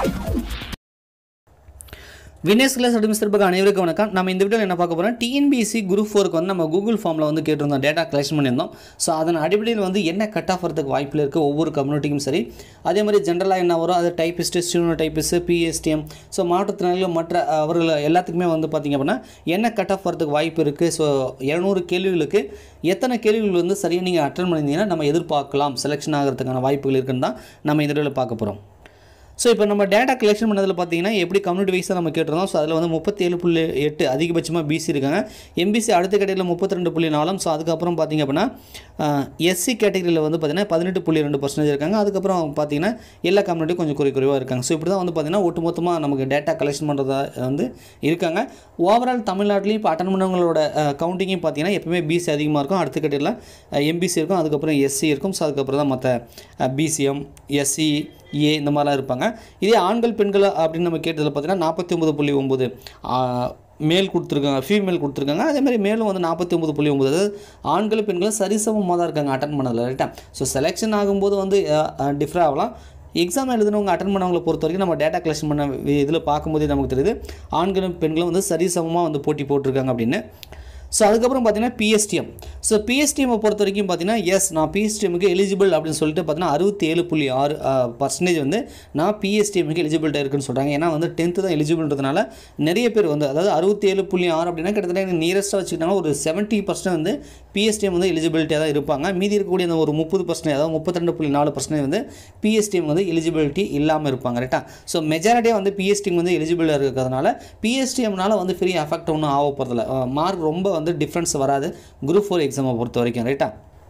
Vinesh class administer அனைவருக்கும் வணக்கம் நம்ம இந்த வீடியோவில் என்ன பார்க்க போகிறோம் டிஎன்பிஎஸ்சி குரூப் ஃபோருக்கு வந்து நம்ம கூகுள் ஃபார்மில் வந்து கேட்டிருந்தோம் டேட்டா கலெக்ஷன் பண்ணியிருந்தோம் ஸோ அதன் அடிப்படையில் வந்து என்ன கட் ஆஃப் வரதுக்கு வாய்ப்பில் இருக்குது ஒவ்வொரு கம்யூனிட்டிக்கும் சரி அதே மாதிரி ஜென்ரலாக என்ன வரும் அது typist student typist PSTM so மாற்றுத்திறனாளிகள் மற்ற அவர்கள் எல்லாத்துக்குமே வந்து பார்த்திங்க அப்படின்னா என்ன கட் ஆஃப் வரதுக்கு வாய்ப்பு இருக்குது ஸோ இரநூறு கேள்விகளுக்கு எத்தனை கேள்விகள் வந்து சரியாக நீங்கள் அட்டன் பண்ணியிருந்தீங்கன்னா நம்ம எதிர்பார்க்கலாம் செலெக்ஷன் ஆகிறதுக்கான வாய்ப்புகள் இருக்குன்னு தான் நம்ம இந்த வீடியோவில் பார்க்க போகிறோம் ஸோ இப்போ நம்ம டேட்டா கலெக்ஷன் பண்ணதில் பார்த்தீங்கன்னா எப்படி கம்யூனிட்டி வைஸாக நம்ம கேட்டிருந்தோம் ஸோ அதில் வந்து முப்பத்தேழு புள்ளி எட்டு அதிகபட்சமாக பிசி இருக்காங்க எம்பிசி அடுத்த கேட்டகரியில் முப்பத்தி ரெண்டு புள்ளி நாலும் ஸோ அதுக்கப்புறம் பார்த்தீங்க அப்படின்னா எஸ்சி கேட்டகரியில் வந்து பார்த்தீங்கன்னா பதினெட்டு புள்ளி ரெண்டு பர்சன்டேஜ் இருக்காங்க அதுக்கப்புறம் பார்த்தீங்கன்னா எல்லா கம்யூனிட்டியும் கொஞ்சம் குறை குறைவாக இருக்காங்க ஸோ இப்படி தான் வந்து பார்த்தீங்கன்னா ஒட்டுமொத்தமாக நமக்கு டேட்டா கலெக்ஷன் பண்ணுறதா வந்து இருக்காங்க ஓவரால் தமிழ்நாட்டிலையும் இப்போ அட்டன் பண்ணவங்களோட கவுண்டிங்கும் பார்த்தீங்கன்னா எப்பவுமே பிசி அதிகமாக இருக்கும் அடுத்த கேட்டகரியில் எம்பிசி இருக்கும் அதுக்கப்புறம் எஸ்சி இருக்கும் ஸோ அதுக்கப்புறம் தான் மற்ற பிசிஎம் எஸ்சி ஏ இந்த மாதிரிலாம் இருப்பாங்க இதே ஆண்கள் பெண்கள் அப்படின்னு நம்ம கேட்டதில் பார்த்தீங்கன்னா நாற்பத்தி ஒம்பது புள்ளி ஒம்பது மேல் கொடுத்துருக்காங்க ஃபீமேல் கொடுத்துருக்காங்க அதே மாதிரி மேலும் வந்து நாற்பத்தி ஒம்பது புள்ளி ஒம்பது அதாவது ஆண்களும் பெண்களும் சரிசமமாக தான் இருக்காங்க அட்டன் பண்ணதில் ரைட்டா ஸோ செலெக்ஷன் ஆகும்போது வந்து டிஃப்ரெண்ட் ஆகலாம் எக்ஸாம் எழுதுனவங்க அட்டன் பண்ணவங்களை பொறுத்த வரைக்கும் நம்ம டேட்டா கலெக்ஷன் பண்ண இதில் பார்க்கும்போதே நமக்கு தெரியுது ஆண்களும் பெண்களும் வந்து சரிசமமாக வந்து போட்டி போட்டிருக்காங்க அப்படின்னு ஸோ அதுக்கப்புறம் பார்த்தீங்கன்னா பிஎஸ்டிஎம் ஸோ பிஎஸ்டிஎம்மை பொறுத்த வரைக்கும் பார்த்தீங்கன்னா எஸ் நான் பிஎஸ்டிஎம்க்கு எலிஜிபிள் அப்படின்னு சொல்லிட்டு பார்த்தீங்கன்னா அறுபத்தி ஏழு புள்ளி ஆறு பர்சன்டேஜ் வந்து நான் பிஎஸ்டிஎம்க்கு எலிஜிபிலிட்டாக இருக்குன்னு சொல்கிறாங்க ஏன்னா வந்து டென்த்து தான் எலிஜிபிள்ன்றதுனால நிறைய பேர் வந்து அதாவது அறுபத்தி ஏழு புள்ளி ஆறு அப்படின்னா கிட்டத்தட்ட எனக்கு நியரஸ்ட்டாக வச்சுக்கிட்டாங்கன்னா ஒரு செவன்ட்டி பர்சன்ட் வந்து பிஎஸ்டிஎம் வந்து எலிஜிபிலிட்டியாக தான் இருப்பாங்க மீதி இருக்கக்கூடிய அந்த ஒரு முப்பது பர்சன்டேஜ் அதாவது முப்பத்திரெண்டு புள்ளி நாலு பர்சன்டேஜ் வந்து பிஎஸ்டிஎம் வந்து எலிஜிபிலிட்டி இல்லாமல் இருப்பாங்க ரைட்டா ஸோ மெஜாரிட்டியாக வந்து பிஎஸ்டிஎம் வந்து எலிஜிபிளாக இருக்கிறதுனால பிஎஸ்டிஎம்னால வந்து பெரிய எஃபெக்ட் ஒன்றும் ஆக போகிறதில்ல மார்க் ரொம்ப வந்து டிஃப்ரென்ஸ் வராது குரூப் ஃபோர் எக்ஸாமை பொறுத்த வரைக்கும் ரைட்டா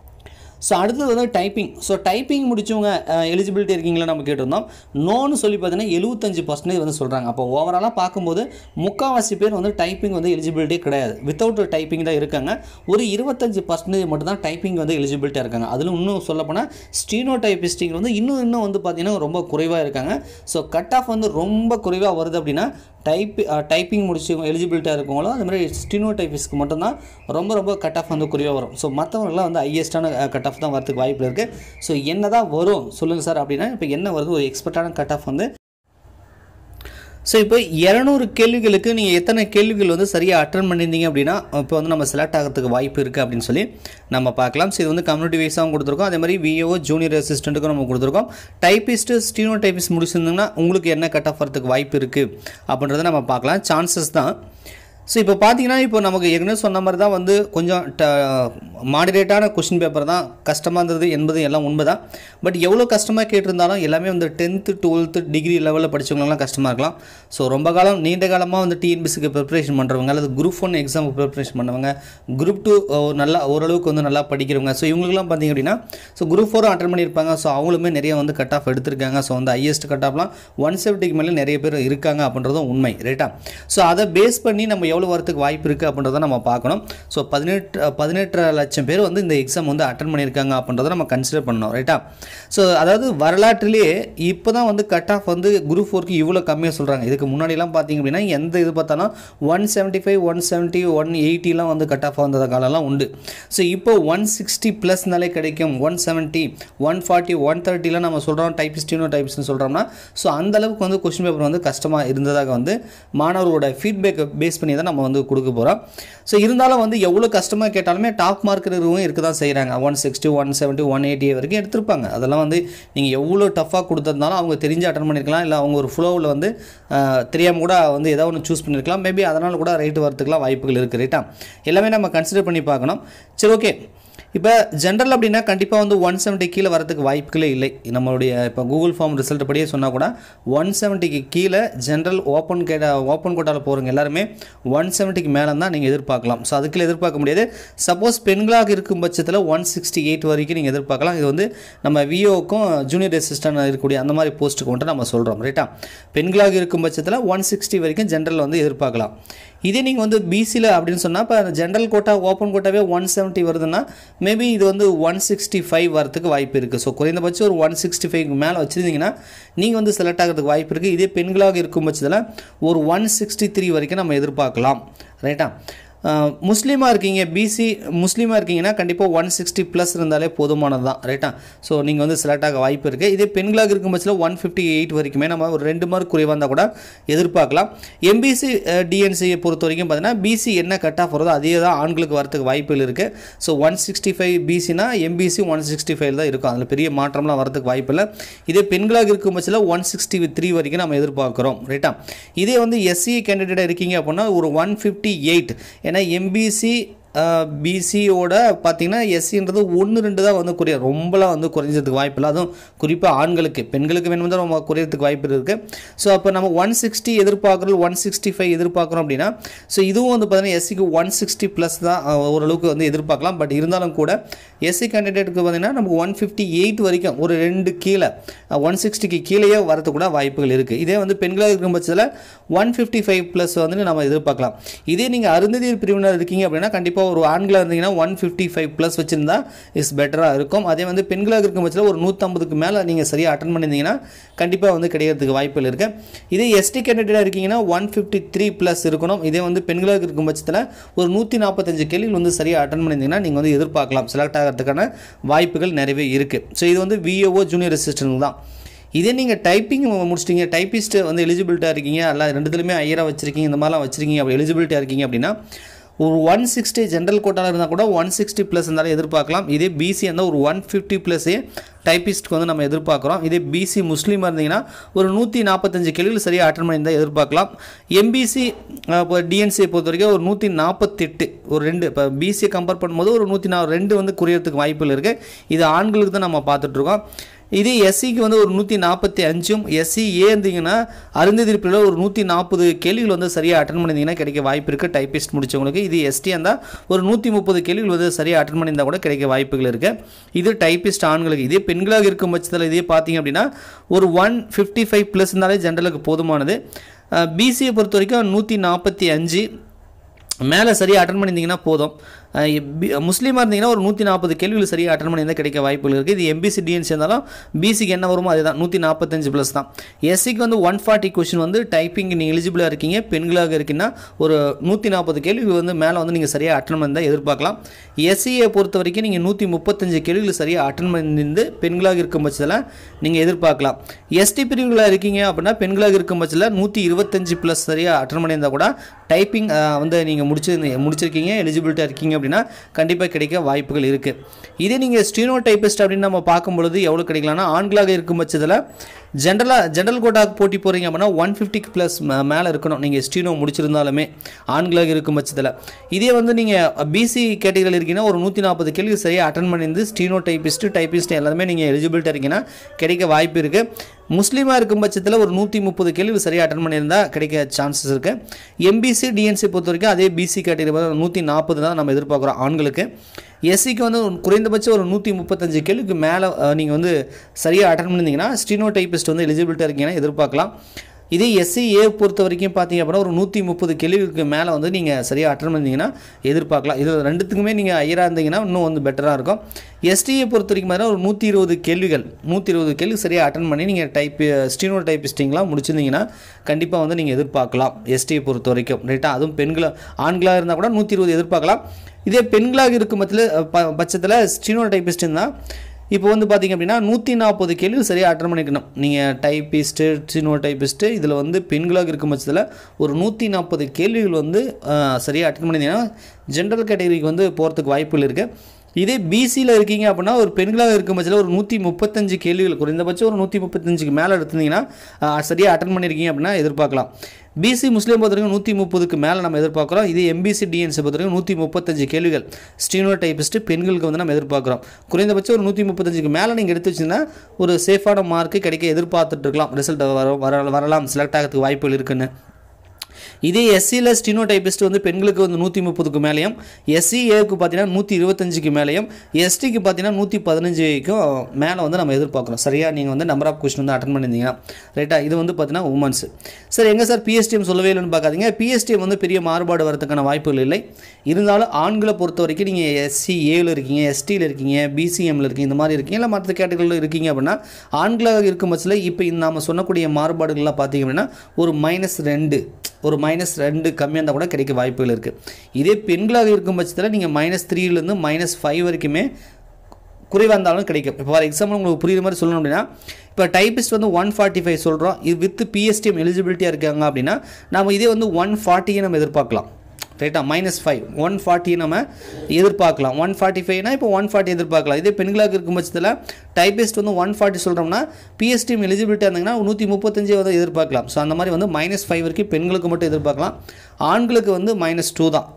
ஸோ அடுத்தது வந்து டைப்பிங் ஸோ டைப்பிங் முடிச்சவங்க எலிஜிபிலிட்டி இருக்கீங்களா நம்ம கேட்டிருந்தோம் நோன்னு சொல்லி பார்த்தீங்கன்னா எழுபத்தஞ்சு பர்சன்டேஜ் வந்து சொல்கிறாங்க அப்போ ஓவராலாக பார்க்கும்போது முக்கால்வாசி பேர் வந்து டைப்பிங் வந்து எலிஜிபிலிட்டி கிடையாது வித்தவுட் டைப்பிங் தான் இருக்காங்க ஒரு இருபத்தஞ்சு பர்சன்டேஜ் மட்டும் தான் டைப்பிங் வந்து எலிஜிபிலிட்டியாக இருக்காங்க அதில் இன்னும் சொல்லப்போனால் ஸ்டீனோ டைப்பிஸ்டிங் வந்து இன்னும் இன்னும் வந்து பார்த்திங்கன்னா ரொம்ப குறைவாக இருக்காங்க ஸோ கட் ஆஃப் வந்து ரொம்ப குறைவாக வருது அப்படின்னா டைப் டைப்பிங் முடிச்சவங்க எலிஜிபிலிட்டியாக இருக்கவங்களோ அது மாதிரி ஸ்டினோ டைப்பிஸ்க்கு மட்டும்தான் ரொம்ப ரொம்ப கட் ஆஃப் வந்து குறைவாக வரும் ஸோ மற்றவங்களாம் வந்து ஹையஸ்ட்டான கட் ஆஃப் தான் வரதுக்கு வாய்ப்பு இருக்குது ஸோ என்ன தான் வரும் சொல்லுங்கள் சார் அப்படின்னா இப்போ என்ன வருது ஒரு எக்ஸ்பெக்டான கட் ஆஃப் வந்து ஸோ இப்போ இரநூறு கேள்விகளுக்கு நீங்கள் எத்தனை கேள்விகள் வந்து சரியாக அட்டன் பண்ணியிருந்தீங்க அப்படின்னா இப்போ வந்து நம்ம செலக்ட் ஆகிறதுக்கு வாய்ப்பு இருக்குது அப்படின்னு சொல்லி நம்ம பார்க்கலாம் ஸோ இது வந்து கம்யூனிட்டி வைஸாகவும் கொடுத்துருக்கோம் அதே மாதிரி விஏஓ ஜூனியர் அசிஸ்டண்ட்டுக்கும் நம்ம கொடுத்துருக்கோம் டைப்பிஸ்ட்டு ஸ்டீனோ டைப்பிஸ்ட் முடிச்சிருந்தீங்கன்னா உங்களுக்கு என்ன கட் ஆஃப் வரதுக்கு வாய்ப்பு இருக்குது அப்படின்றத நம்ம பார்க்கலாம் சான்சஸ் தான் ஸோ இப்போ பார்த்தீங்கன்னா இப்போ நமக்கு ஏற்கனவே சொன்ன மாதிரி தான் வந்து கொஞ்சம் ட மாடரேட்டான கொஷின் பேப்பர் தான் கஷ்டமாக இருந்தது என்பது எல்லாம் உண்மை தான் பட் எவ்வளோ கஷ்டமாக கேட்டிருந்தாலும் எல்லாமே வந்து டென்த்து டுவெல்த்து டிகிரி லெவலில் படித்தவங்களாம் கஷ்டமாக இருக்கலாம் ஸோ ரொம்ப காலம் நீண்ட காலமாக வந்து டிஎன்பிசிக்கு ப்ரிப்பரேஷன் பண்ணுறவங்க அல்லது குரூப் ஒன் எக்ஸாமுக்கு ப்ரிப்பரேஷன் பண்ணவங்க குரூப் டூ நல்லா ஓரளவுக்கு வந்து நல்லா படிக்கிறவங்க ஸோ இவங்களுக்குலாம் பார்த்தீங்க அப்படின்னா ஸோ குரூப் ஃபோரும் அட்டன் பண்ணியிருப்பாங்க ஸோ அவங்களுமே நிறைய வந்து கட் ஆஃப் எடுத்திருக்காங்க ஸோ வந்து ஹையஸ்ட் கட் ஆஃப்லாம் ஒன் செவன்ட்டிக்கு மேலே நிறைய பேர் இருக்காங்க அப்படின்றதும் உண்மை ரைட்டா ஸோ அதை பேஸ் பண்ணி நம்ம எவ்வளோ வரத்துக்கு வாய்ப்பு இருக்குது அப்படின்றத நம்ம பார்க்கணும் ஸோ பதினெட்டு பதினெட்டரை லட்சம் பேர் வந்து இந்த எக்ஸாம் வந்து அட்டன் பண்ணியிருக்காங்க அப்படின்றத நம்ம கன்சிடர் பண்ணணும் ரைட்டா ஸோ அதாவது வரலாற்றிலேயே இப்போ தான் வந்து கட் ஆஃப் வந்து குரூப் ஃபோருக்கு இவ்வளோ கம்மியாக சொல்கிறாங்க இதுக்கு முன்னாடிலாம் பார்த்தீங்க அப்படின்னா எந்த இது பார்த்தாலும் one seventy five one seventy one எயிட்டிலாம் வந்து கட் ஆஃப் வந்த காலம்லாம் உண்டு ஸோ இப்போ ஒன் சிக்ஸ்டி ப்ளஸ்னாலே கிடைக்கும் one seventy one forty one தேர்ட்டிலாம் நம்ம சொல்கிறோம் டைப்பிஸ்டினோ டைப்பிஸ்ட்னு சொல்கிறோம்னா ஸோ அந்த அளவுக்கு வந்து கொஸ்டின் பேப்பர் வந்து கஷ்டமாக இருந்ததாக வந்து மாணவர்களோட ஃபீட்பேக்கை பேஸ் பண்ணி தான் நம்ம வந்து கொடுக்க போகிறோம் ஸோ இருந்தாலும் வந்து எவ்வளோ கஷ்டமாக கேட்டாலுமே டாப் மார்க் இருக்கிறவங்க இருக்க தான் செய்கிறாங்க one sixty one seventy one eighty வரைக்கும் எடுத்திருப்பாங்க அதெல்லாம் வந்து நீங்கள் எவ்வளோ டஃப்பாக கொடுத்துருந்தாலும் அவங்க தெரிஞ்சு அட்டன் பண்ணியிருக்கலாம் இல்லை அவங்க ஒரு ஃப்ளோவில் வந்து தெரியாமல் கூட வந்து ஏதோ ஒன்று சூஸ் பண்ணியிருக்கலாம் மேபி அதனால் கூட ரைட்டு வரதுக்குலாம் வாய்ப்புகள் இருக்குது ரைட்டா எல்லாமே நம்ம கன்சிடர் பண்ணி பார்க்கணும் சரி ஓகே இப்போ ஜென்ரல் அப்படின்னா கண்டிப்பாக வந்து ஒன் செவன்ட்டி கீழே வரதுக்கு வாய்ப்புகளே இல்லை நம்மளுடைய இப்போ கூகுள் ஃபார்ம் ரிசல்ட் படியே சொன்னால் கூட ஒன் செவன்ட்டிக்கு கீழே ஜென்ரல் ஓப்பன் கேட்ட ஓப்பன் கோட்டாவில் போகிறவங்க எல்லாருமே ஒன் செவன்ட்டிக்கு மேலே தான் நீங்கள் எதிர்பார்க்கலாம் ஸோ அதுக்குள்ள எதிர்பார்க்க முடியாது சப்போஸ் பெண்களாக இருக்கும் பட்சத்தில் ஒன் சிக்ஸ்டி எயிட் வரைக்கும் நீங்கள் எதிர்பார்க்கலாம் இது வந்து நம்ம விஓக்கும் ஜூனியர் அசிஸ்டன்ட் இருக்கக்கூடிய அந்த மாதிரி போஸ்ட்டுக்கு வந்துட்டு நம்ம சொல்கிறோம் ரைட்டா பெண்களாக இருக்கும் பட்சத்தில் ஒன் சிக்ஸ்டி வரைக்கும் ஜென்ரல் வந்து எதிர்பார்க்கலாம் இதே நீங்கள் வந்து பிசியில் அப்படின்னு சொன்னால் இப்போ ஜென்ரல் கோட்டா ஓப்பன் கோட்டாவே ஒன் செவன்ட்டி வருதுன்னா மேபி இது வந்து ஒன் சிக்ஸ்டி ஃபைவ் வரதுக்கு வாய்ப்பு இருக்குது ஸோ குறைந்தபட்சம் ஒரு ஒன் சிக்ஸ்டி ஃபைவ்க்கு மேலே வச்சுருந்தீங்கன்னா நீங்கள் வந்து செலக்ட் ஆகிறதுக்கு வாய்ப்பு இருக்குது இதே பெண்களாக இருக்கும் பட்சத்தில் ஒரு ஒன் சிக்ஸ்டி த்ரீ வரைக்கும் நம்ம எதிர்பார்க்கலாம் ரைட்டா முஸ்லீமாக இருக்கீங்க பிசி முஸ்லீமாக இருக்கீங்கன்னா கண்டிப்பாக ஒன் சிக்ஸ்டி ப்ளஸ் இருந்தாலே போதுமானது தான் ரைட்டா ஸோ நீங்கள் வந்து செலக்ட் ஆக வாய்ப்பு இருக்குது இதே பெண்களாக இருக்கும் பட்சத்தில் ஒன் ஃபிஃப்டி எயிட் வரைக்குமே நம்ம ஒரு ரெண்டு மார்க் குறைவாக இருந்தால் கூட எதிர்பார்க்கலாம் எம்பிசி டிஎன்சியை பொறுத்த வரைக்கும் பார்த்தீங்கன்னா பிசி என்ன கட் ஆஃப் வருதோ அதே தான் ஆண்களுக்கு வரதுக்கு வாய்ப்புகள் இருக்குது ஸோ ஒன் சிக்ஸ்டி ஃபைவ் பிசினா எம்பிசி ஒன் சிக்ஸ்டி ஃபைவ் தான் இருக்கும் அதில் பெரிய மாற்றம்லாம் வரதுக்கு வாய்ப்பு இல்லை இதே பெண்களாக இருக்கும் பட்சத்தில் ஒன் சிக்ஸ்டி த்ரீ வரைக்கும் நம்ம எதிர்பார்க்குறோம் ரைட்டா இதே வந்து எஸ்சி கேண்டிடேட்டாக இருக்கீங்க அப்படின்னா ஒரு ஒன் ஃபிஃப்டி எயிட் ஏன்னா எம்பிசி பிசியோட பார்த்தீங்கன்னா எஸ்சின்றது ஒன்று ரெண்டு தான் வந்து குறைய ரொம்பலாம் வந்து குறைஞ்சதுக்கு வாய்ப்பு இல்லை அதுவும் குறிப்பாக ஆண்களுக்கு பெண்களுக்கு வேணும் தான் ரொம்ப குறையறதுக்கு வாய்ப்பு இருக்குது ஸோ அப்போ நம்ம ஒன் சிக்ஸ்டி எதிர்பார்க்குறோம் ஒன் சிக்ஸ்டி ஃபைவ் எதிர்பார்க்குறோம் அப்படின்னா ஸோ இதுவும் வந்து பார்த்தீங்கன்னா எஸ்சிக்கு ஒன் சிக்ஸ்டி ப்ளஸ் தான் அஹ், ஓரளவுக்கு வந்து எதிர்பார்க்கலாம் பட் இருந்தாலும் கூட எஸ்சி கேண்டிடேட்டுக்கு பார்த்தீங்கன்னா நமக்கு ஒன் ஃபிஃப்டி எயிட் வரைக்கும் ஒரு ரெண்டு கீழே ஒன் சிக்ஸ்டிக்கு கீழேயே வரதுக்கு கூட வாய்ப்புகள் இருக்குது இதே வந்து பெண்களாக இருக்கும் பட்சத்தில் ஒன் ஃபிஃப்டி ஃபைவ் ப்ளஸ் வந்து நம்ம எதிர்பார்க்கலாம் இதே நீங்கள் அருந்ததியர் பிரிவினர் இருக்கீங்க அப்படின்னா கண்டிப்பாக ஒரு ஆண்களாக இருந்தீங்கன்னா ஒன் ஃபிஃப்டி ஃபைவ் ப்ளஸ் வச்சுருந்தா இஸ் பெட்டராக இருக்கும் அதே வந்து பெண்களாக இருக்கும் பட்சத்தில் ஒரு நூற்றம்பதுக்கு மேலே நீங்கள் சரியாக அட்டன் பண்ணியிருந்தீங்கன்னா கண்டிப்பாக வந்து கிடைக்கிறதுக்கு வாய்ப்புகள் இருக்குது இதே எஸ்டி கேண்டிடேட்டாக இருக்கீங்கன்னா ஒன் ஃபிஃப்டி த்ரீ ப்ளஸ் இருக்கணும் இதே வந்து பெண்களாக இருக்கும் பட்சத்தில் ஒரு நூற்றி நாற்பத்தஞ்சு கேள்விகள் வந்து சரியாக அட்டன் பண்ணியிருந்தீங்கன்னா நீங்கள் வந்து எதிர்பார்க்கலாம் செலக்ட் ஆகிறதுக்கான வாய்ப்புகள் நிறையவே இருக்குது ஸோ இது வந்து விஓஓ ஜூனியர் அசிஸ்டன்ட் தான் இதே நீங்கள் டைப்பிங் முடிச்சிட்டீங்க டைப்பிஸ்ட் வந்து எலிஜிபிலிட்டாக இருக்கீங்க அல்ல ரெண்டுத்துலையுமே ஐயராக வச்சிருக்கீங்க இந்த மாதிரிலாம் வச்சிருக்கீங்க அப்படி எலிஜிபிலிட்டியாக இருக்கீங்க அப்படின்னா ஒரு ஒன் சிக்ஸ்டி ஜென்ரல் கோட்டாவில் இருந்தால் கூட ஒன் சிக்ஸ்டி ப்ளஸ் இருந்தாலும் எதிர்பார்க்கலாம் இதே பிசி இருந்தால் ஒரு ஒன் ஃபிஃப்டி ப்ளஸ்ஸே டைப்பிஸ்ட்க்கு வந்து நம்ம எதிர்பார்க்குறோம் இதே பிசி முஸ்லீமாக இருந்தீங்கன்னா ஒரு நூற்றி நாற்பத்தஞ்சு கேள்விகள் சரியாக அட்டன் பண்ணியிருந்தால் எதிர்பார்க்கலாம் எம்பிசி இப்போ டிஎன்சியை பொறுத்த வரைக்கும் ஒரு நூற்றி நாற்பத்தெட்டு ஒரு ரெண்டு இப்போ பிசியை கம்பேர் பண்ணும்போது ஒரு நூற்றி நா ரெண்டு வந்து குறையறதுக்கு வாய்ப்புகள் இருக்குது இது ஆண்களுக்கு தான் நம்ம பார்த்துட்ருக்கோம் இதே எஸ்சிக்கு வந்து ஒரு நூற்றி நாற்பத்தி அஞ்சும் எஸ்சி ஏ இருந்தீங்கன்னா அருந்ததிர்ப்பில் ஒரு நூற்றி நாற்பது கேள்விகள் வந்து சரியாக அட்டன் பண்ணியிருந்தீங்கன்னா கிடைக்க வாய்ப்பு இருக்குது டைப்பிஸ்ட் முடிச்சவங்களுக்கு இது எஸ்டி இருந்தால் ஒரு நூற்றி முப்பது கேள்விகள் வந்து சரியாக அட்டன் பண்ணியிருந்தால் கூட கிடைக்க வாய்ப்புகள் இருக்குது இது டைப்பிஸ்ட் ஆண்களுக்கு இதே பெண்களாக இருக்கும் பட்சத்தில் இதே பார்த்தீங்க அப்படின்னா ஒரு ஒன் ஃபிஃப்டி ஃபைவ் ப்ளஸ் இருந்தாலே ஜென்ரலுக்கு போதுமானது பிசியை பொறுத்த வரைக்கும் நூற்றி நாற்பத்தி அஞ்சு மேலே சரியாக அட்டன் பண்ணியிருந்தீங்கன்னா போதும் அஹ் பி- முஸ்லீமாக இருந்தீங்கன்னா ஒரு நூற்றி நாற்பது கேள்விகள் சரியாக அட்டன் பண்ணியிருந்தால் கிடைக்க வாய்ப்புகள் இருக்குது இது எம்பிசி டிஎன்சி இருந்தாலும் பிசிக்கு என்ன வருமோ அதுதான் நூற்றி நாற்பத்தஞ்சு ப்ளஸ் தான் எஸ்சிக்கு வந்து ஒன் ஃபார்ட்டி கொஷின் வந்து டைப்பிங் நீங்கள் எலிஜிபிளாக இருக்கீங்க பெண்களாக இருக்கீங்கன்னா ஒரு நூற்றி நாற்பது கேள்வி வந்து மேலே வந்து நீங்கள் சரியாக அட்டன் பண்ணியிருந்தால் எதிர்பார்க்கலாம் எஸ்சியை பொறுத்த வரைக்கும் நீங்கள் நூற்றி முப்பத்தஞ்சு கேள்விகள் சரியாக அட்டன் பண்ணியிருந்து பெண்களாக இருக்கும் பட்சத்தில் நீங்கள் எதிர்பார்க்கலாம் எஸ்டி பிரிவுகளாக இருக்கீங்க அப்படின்னா பெண்களாக இருக்கும் பட்சத்தில் நூற்றி இருபத்தஞ்சு ப்ளஸ் சரியாக அட்டன் பண்ணியிருந்தால் கூட டைப்பிங் வந்து நீங்கள் முடிச்சு முடிச்சிருக்கீங்க எலிஜிபிலிட்டியாக இருக்கீங்க அப்படின்னா கண்டிப்பாக கிடைக்க வாய்ப்புகள் இருக்குது இதே நீங்கள் ஸ்டீனோ டைப்பிஸ்ட் அப்படின்னு நம்ம பார்க்கும் பொழுது எவ்வளோ கிடைக்கலாம்னா ஆண்களாக இருக்கும் பட்சத்தில் ஜென்ரலாக ஜென்ரல் கோட்டாக்கு போட்டி போகிறீங்க அப்படின்னா ஒன் ஃபிஃப்டிக்கு ப்ளஸ் மேலே இருக்கணும் நீங்கள் ஸ்டீனோ முடிச்சிருந்தாலுமே ஆண்களாக இருக்கும் பட்சத்தில் இதே வந்து நீங்கள் பிசி கேட்டகரியில் இருக்கீங்கன்னா ஒரு நூற்றி நாற்பது கேள்வி சரியாக அட்டன் பண்ணியிருந்து ஸ்டீனோ டைப்பிஸ்ட்டு டைப்பிஸ்ட் எல்லாமே நீங்கள் எலிஜிபிலிட்டாக இருக்கீங்கன்னா கிடைக்க வாய்ப்பு இருக்குது முஸ்லீமாக இருக்கும் பட்சத்தில் ஒரு நூற்றி முப்பது கேள்வி சரியாக அட்டன் பண்ணியிருந்தால் கிடைக்க சான்சஸ் இருக்குது எம்பிசி டிஎன்சி பொறுத்த வரைக்கும் அதே பிசி கேட்டகரி நூற்றி நாற்பது தான் நம்ம எதிர்பார்க்குறோம் ஆண்களுக்கு எஸ்சிக்கு வந்து ஒரு குறைந்தபட்சம் ஒரு நூற்றி முப்பத்தஞ்சு கேள்விக்கு மேலே நீங்கள் வந்து சரியாக அட்டன் பண்ணியிருந்தீங்கன்னா ஸ்டீனோ டைப்பிஸ்ட் வந்து எலிஜிபிலிட்டாக இருக்கீங்கன்னா எதிர்பார்க்கலாம் இதே எஸ்சி ஏ பொறுத்த வரைக்கும் பார்த்தீங்க அப்படின்னா ஒரு நூற்றி முப்பது கேள்விக்கு மேலே வந்து நீங்கள் சரியாக அட்டன் பண்ணிங்கன்னா எதிர்பார்க்கலாம் இது ரெண்டுத்துக்குமே நீங்கள் ஐயராக இருந்தீங்கன்னா இன்னும் வந்து பெட்டராக இருக்கும் எஸ்டியை பொறுத்த வரைக்கும் பார்த்தீங்கன்னா ஒரு நூற்றி இருபது கேள்விகள் நூற்றி இருபது கேள்வி சரியாக அட்டன் பண்ணி நீங்கள் டைப் ஸ்டீனோ டைப்பிஸ்டிங்லாம் முடிச்சிருந்தீங்கன்னா கண்டிப்பாக வந்து நீங்கள் எதிர்பார்க்கலாம் எஸ்டியை பொறுத்த வரைக்கும் ரைட்டா அதுவும் பெண்களாக ஆண்களாக இருந்தால் கூட நூற்றி இருபது எதிர்பார்க்கலாம் இதே பெண்களாக இருக்கும் பட்சத்தில் ப பட்சத்தில் ஸ்டீனோ டைப்பிஸ்ட் இருந்தால் இப்போ வந்து பார்த்தீங்க அப்படின்னா நூற்றி நாற்பது கேள்வி சரியாக அட்டன் பண்ணிக்கணும் நீங்கள் டைப்பிஸ்ட்டு சினோ டைப்பிஸ்ட்டு இதில் வந்து பெண்களாக இருக்கும் பட்சத்தில் ஒரு நூற்றி நாற்பது கேள்விகள் வந்து அஹ், சரியாக அட்டன் பண்ணியிருந்தீங்கன்னா ஜென்ரல் கேட்டகரிக்கு வந்து போகிறதுக்கு வாய்ப்புகள் இருக்குது இதே பிசியில் இருக்கீங்க அப்படின்னா ஒரு பெண்களாக இருக்கும் பட்சத்தில் ஒரு நூற்றி முப்பத்தஞ்சு கேள்விகள் குறைந்தபட்சம் ஒரு நூற்றி முப்பத்தஞ்சுக்கு மேலே எடுத்திருந்தீங்கன்னா அஹ், சரியாக அட்டன் பண்ணியிருக்கீங்க அப்படின்னா எதிர்பார்க்கலாம் பிசி முஸ்லீம் பொறுத்த வரைக்கும் நூற்றி முப்பதுக்கு மேலே நம்ம எதிர்பார்க்குறோம் இது எம்பிசி டிஎன்சி பொறுத்த வரைக்கும் நூற்றி முப்பத்தஞ்சு கேள்விகள் ஸ்டீனோ டைப்பிஸ்ட்டு பெண்களுக்கு வந்து நம்ம எதிர்பார்க்குறோம் குறைந்தபட்சம் ஒரு நூற்றி முப்பத்தஞ்சுக்கு மேலே நீங்கள் எடுத்து வச்சிங்கன்னா ஒரு சேஃபான மார்க்கு கிடைக்க எதிர்பார்த்துட்டு இருக்கலாம் ரிசல்ட் வர வர வரலாம் செலக்ட் ஆகிறதுக்கு வாய்ப்புகள் இருக்குன்னு இதே எஸ்சியில் ஸ்டினோ டைப்பிஸ்ட் வந்து பெண்களுக்கு வந்து நூற்றி முப்பதுக்கு மேலேயும் எஸ்சி ஏக்கு பார்த்தீங்கன்னா நூற்றி இருபத்தஞ்சுக்கு மேலேயும் எஸ்டிக்கு பார்த்தீங்கன்னா நூற்றி பதினஞ்சுக்கும் மேலே வந்து நம்ம எதிர்பார்க்குறோம் சரியா நீங்கள் வந்து நம்பர் ஆஃப் கொஸ்டின் வந்து அட்டன் பண்ணியிருந்தீங்கன்னா ரைட்டா இது வந்து பார்த்தீங்கன்னா உமன்ஸ் சார் எங்கே சார் பிஎஸ்டிஎம் சொல்லவே இல்லைன்னு பார்க்காதீங்க பிஎஸ்டிஎம் வந்து பெரிய மாறுபாடு வரதுக்கான வாய்ப்புகள் இல்லை இருந்தாலும் ஆண்களை பொறுத்த வரைக்கும் நீங்கள் எஸ்சி ஏவில் இருக்கீங்க எஸ்டியில் இருக்கீங்க பிசிஎம்மில் இருக்கீங்க இந்த மாதிரி இருக்கீங்க இல்லை மற்ற கேட்டகரியில் இருக்கீங்க அப்படின்னா ஆண்களாக இருக்கும் பட்சத்தில் இப்போ நாம் சொன்னக்கூடிய மாறுபாடுகள்லாம் பார்த்தீங்க அப்படின்னா ஒரு மைனஸ் ரெண்டு ஒரு மைனஸ் ரெண்டு கம்மியாக இருந்தால் கூட கிடைக்க வாய்ப்புகள் இருக்குது இதே பெண்களாக இருக்கும் பட்சத்தில் நீங்கள் மைனஸ் த்ரீலேருந்து மைனஸ் ஃபைவ் வரைக்குமே குறைவாக இருந்தாலும் கிடைக்கும் இப்போ ஃபார் எக்ஸாம்பிள் உங்களுக்கு புரியுற மாதிரி சொல்லணும் அப்படின்னா இப்போ டைபிஸ்ட் வந்து ஒன் ஃபார்ட்டி ஃபைவ் சொல்கிறோம் இது வித் பிஎஸ்டிஎம் எலிஜிபிலிட்டியாக இருக்காங்க அப்படின்னா நம்ம இதே வந்து ஒன் ஃபார்ட்டியை நம்ம எதிர்பார்க்கலாம் ரைட்டா மைனஸ் ஃபைவ் ஒன் ஃபார்ட்டி நம்ம எதிர்பார்க்கலாம் ஒன் ஃபார்ட்டி ஃபைவ்னா இப்போ ஒன் ஃபார்ட்டி எதிர்பார்க்கலாம் இதே பெண்களாக இருக்கும் பட்சத்தில் டைபிஸ்ட் வந்து ஒன் ஃபார்ட்டி சொல்கிறோம்னா பிஎஸ்டிஎம் எலிஜிபிலிட்டி இருந்தாங்கன்னா நூற்றி முப்பத்தஞ்சு வந்து எதிர்பார்க்கலாம் ஸோ அந்த மாதிரி வந்து மைனஸ் ஃபைவ் வரைக்கும் பெண்களுக்கு மட்டும் எதிர்பார்க்கலாம் ஆண்களுக்கு வந்து மைனஸ் டூ தான்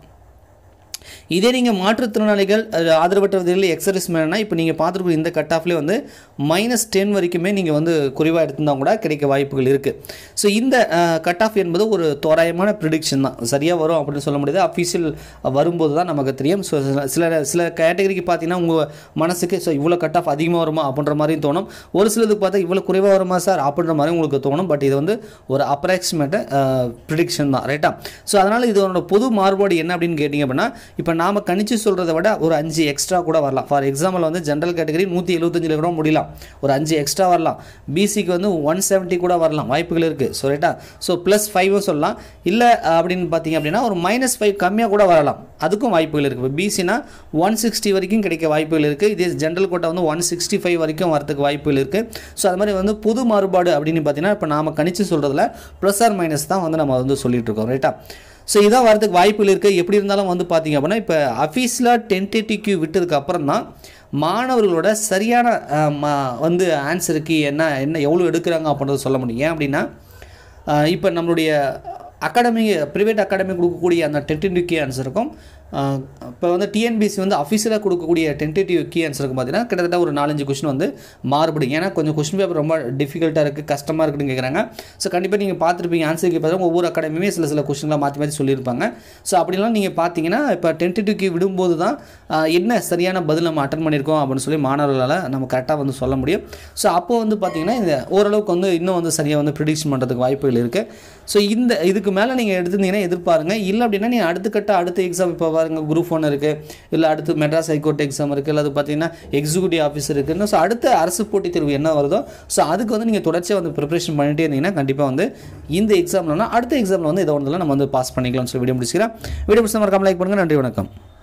இதே நீங்கள் மாற்றுத்திறனாளிகள் அது ஆதரவற்ற விதைகளில் எக்ஸர்சைஸ் மேனா இப்போ நீங்கள் பார்த்துருக்க இந்த கட் ஆஃப்லேயே வந்து மைனஸ் டென் வரைக்குமே நீங்கள் வந்து குறைவாக எடுத்திருந்தால் கூட கிடைக்க வாய்ப்புகள் இருக்குது ஸோ இந்த கட் ஆஃப் என்பது ஒரு தோராயமான ப்ரிடிக்ஷன் தான் சரியாக வரும் அப்படின்னு சொல்ல முடியாது அஃபீஷியல் வரும்போது தான் நமக்கு தெரியும் ஸோ சில சில கேட்டகரிக்கு பார்த்தீங்கன்னா உங்கள் மனசுக்கு ஸோ இவ்வளோ கட் ஆஃப் அதிகமாக வருமா அப்படின்ற மாதிரியும் தோணும் ஒரு சிலதுக்கு பார்த்தா இவ்வளோ குறைவாக வருமா சார் அப்படின்ற மாதிரி உங்களுக்கு தோணும் பட் இது வந்து ஒரு அப்ராக்சிமேட்டு ப்ரிடிக்ஷன் தான் ரைட்டா ஸோ அதனால் இதோட பொது மாறுபாடு என்ன அப்படின்னு கேட்டிங்க அப்படின்னா இப்போ நாம் கணிச்சு சொல்கிறத விட ஒரு அஞ்சு எக்ஸ்ட்ரா கூட வரலாம் ஃபார் எக்ஸாம்பிள் வந்து ஜென்ரல் கேட்டகரி நூற்றி எழுபத்தஞ்சில் கூட முடியலாம் ஒரு அஞ்சு எக்ஸ்ட்ரா வரலாம் பிசிக்கு வந்து ஒன் செவன்ட்டி கூட வரலாம் வாய்ப்புகள் இருக்குது ஸோ ரைட்டா ஸோ ப்ளஸ் ஃபைவும் சொல்லலாம் இல்லை அப்படின்னு பார்த்தீங்க அப்படின்னா ஒரு மைனஸ் ஃபைவ் கம்மியாக கூட வரலாம் அதுக்கும் வாய்ப்புகள் இருக்குது இப்போ பிசினா ஒன் சிக்ஸ்டி வரைக்கும் கிடைக்க வாய்ப்புகள் இருக்குது இதே ஜென்ரல் கோட்டா வந்து ஒன் சிக்ஸ்டி ஃபைவ் வரைக்கும் வரதுக்கு வாய்ப்புகள் இருக்குது ஸோ அது மாதிரி வந்து புது மாறுபாடு அப்படின்னு பார்த்தீங்கன்னா இப்போ நாம் கணிச்சு சொல்கிறதுல ப்ளஸ் ஆர் மைனஸ் தான் வந்து நம்ம வந்து சொல்லிட்டு இருக்கோம் ரைட்டா ஸோ இதான் வரதுக்கு வாய்ப்புகள் இருக்குது எப்படி இருந்தாலும் வந்து பார்த்தீங்க அப்படின்னா இப்போ அஃபீஸில் டென்டேட்டிவ் கியூ விட்டதுக்கு அப்புறம் தான் மாணவர்களோட சரியான அஹ், ம- வந்து ஆன்சருக்கு என்ன என்ன எவ்வளோ எடுக்கிறாங்க அப்படின்றத சொல்ல முடியும் ஏன் அப்படின்னா அஹ், இப்போ நம்மளுடைய அகாடமி ப்ரைவேட் அகாடமி கொடுக்கக்கூடிய அந்த டென்டேட்டிவ் கீ ஆன்சருக்கும் இப்போ வந்து டிஎன்பிசி வந்து அஃபீஷியலாக கொடுக்கக்கூடிய டென்டேட்டிவ் கீ ஆன்சருக்கு பார்த்தீங்கன்னா கிட்டத்தட்ட ஒரு நாலஞ்சு கொஸ்டின் வந்து மாறுபடும் ஏன்னா கொஞ்சம் கொஸ்டின் பேப்பர் ரொம்ப டிஃபிகல்ட்டாக இருக்குது கஷ்டமாக இருக்குன்னு கேட்குறாங்க ஸோ கண்டிப்பாக நீங்கள் பார்த்துருப்பீங்க ஆன்சருக்கு பார்த்தா ஒவ்வொரு அகாடமியுமே சில சில கொஸ்டின்லாம் மாற்றி மாற்றி சொல்லியிருப்பாங்க ஸோ அப்படிலாம் நீங்கள் பார்த்தீங்கன்னா இப்போ டென்டேட்டிவ் கீ விடும்போது தான் ஆஹ், என்ன சரியான பதில் நம்ம அட்டன் பண்ணியிருக்கோம் அப்படின்னு சொல்லி மாணவர்களால் நம்ம கரெக்டாக வந்து சொல்ல முடியும் ஸோ அப்போ வந்து பார்த்தீங்கன்னா இந்த ஓரளவுக்கு வந்து இன்னும் வந்து சரியாக வந்து ப்ரிடிக்ஷன் பண்ணுறதுக்கு வாய்ப்புகள் இருக்குது ஸோ இந்த இதுக்கு மேலே நீங்கள் எடுத்திருந்தீங்கன்னா எதிர்பாருங்க இல்லை அப்படின்னா நீங்கள் அடுத்த கட்ட அடுத்த எக்ஸாம் இப்போ பாருங்க குரூப் ஒன் இருக்குது இல்லை அடுத்து மெட்ராஸ் ஹைகோர்ட் எக்ஸாம் இருக்குது இல்லை அது பார்த்தீங்கன்னா எக்ஸிக்யூட்டிவ் ஆஃபீஸ் இருக்குன்னு ஸோ அடுத்த அரசு போட்டித் தேர்வு என்ன வருதோ ஸோ அதுக்கு வந்து நீங்கள் தொடர்ச்சியாக வந்து ப்ரிப்பரேஷன் பண்ணிட்டே இருந்தீங்கன்னா கண்டிப்பாக வந்து இந்த எக்ஸாம்லனா அடுத்த எக்ஸாமில் வந்து இதை ஒன்றில் நம்ம வந்து பாஸ் பண்ணிக்கலாம்னு சொல்லி வீடியோ முடிச்சுக்கிறேன் வீடியோ முடிச்சு மறக்காம லைக் பண்ணுங்கள் நன்றி வணக்கம்